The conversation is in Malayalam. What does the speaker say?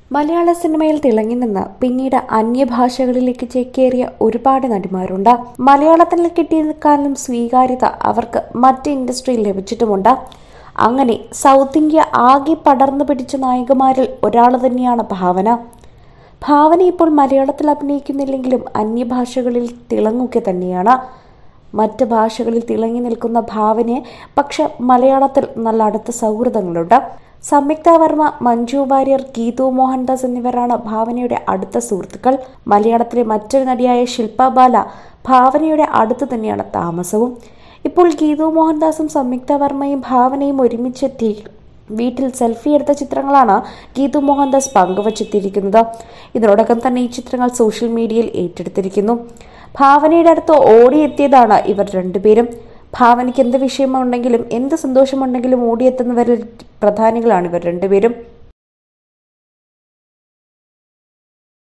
മലയാള സിനിമയിൽ തിളങ്ങി നിന്ന് പിന്നീട് അന്യഭാഷകളിലേക്ക് ചേക്കേറിയ ഒരുപാട് നടിമാരുണ്ട് മലയാളത്തിൽ കിട്ടിയതിനേക്കാളും സ്വീകാര്യത അവർക്ക് മറ്റ് ഇൻഡസ്ട്രിയിൽ ലഭിച്ചിട്ടുമുണ്ട് അങ്ങനെ സൗത്ത് ഇന്ത്യ ആകെ പടർന്നു പിടിച്ച നായികമാരിൽ ഒരാൾ തന്നെയാണ് ഭാവന ഭാവന ഇപ്പോൾ മലയാളത്തിൽ അഭിനയിക്കുന്നില്ലെങ്കിലും അന്യഭാഷകളിൽ തിളങ്ങുക തന്നെയാണ് മറ്റ് ഭാഷകളിൽ തിളങ്ങി നിൽക്കുന്ന ഭാവനയെ പക്ഷെ മലയാളത്തിൽ നല്ല അടുത്ത സൗഹൃദങ്ങളുണ്ട് സംയുക്ത വർമ്മ മഞ്ജു വാര്യർ ഗീതു മോഹൻദാസ് എന്നിവരാണ് ഭാവനയുടെ അടുത്ത സുഹൃത്തുക്കൾ മലയാളത്തിലെ മറ്റൊരു നടിയായ ശില്പ ബാല ഭാവനയുടെ അടുത്ത് തന്നെയാണ് താമസവും ഇപ്പോൾ ഗീതു മോഹൻദാസും സംയുക്ത വർമ്മയും ഭാവനയും ഒരുമിച്ചെത്തി വീട്ടിൽ സെൽഫി എടുത്ത ചിത്രങ്ങളാണ് ഗീതു മോഹൻദാസ് പങ്കുവച്ചെത്തിയിരിക്കുന്നത് ഇതിനോടകം തന്നെ ഈ ചിത്രങ്ങൾ സോഷ്യൽ മീഡിയയിൽ ഏറ്റെടുത്തിരിക്കുന്നു ഭാവനയുടെ അടുത്ത് ഓടിയെത്തിയതാണ് ഇവർ രണ്ടുപേരും ഭാവനയ്ക്ക് എന്ത് വിഷയമുണ്ടെങ്കിലും എന്ത് സന്തോഷമുണ്ടെങ്കിലും ഓടിയെത്തുന്നവരിൽ പ്രധാനികളാണ് ഇവർ രണ്ടുപേരും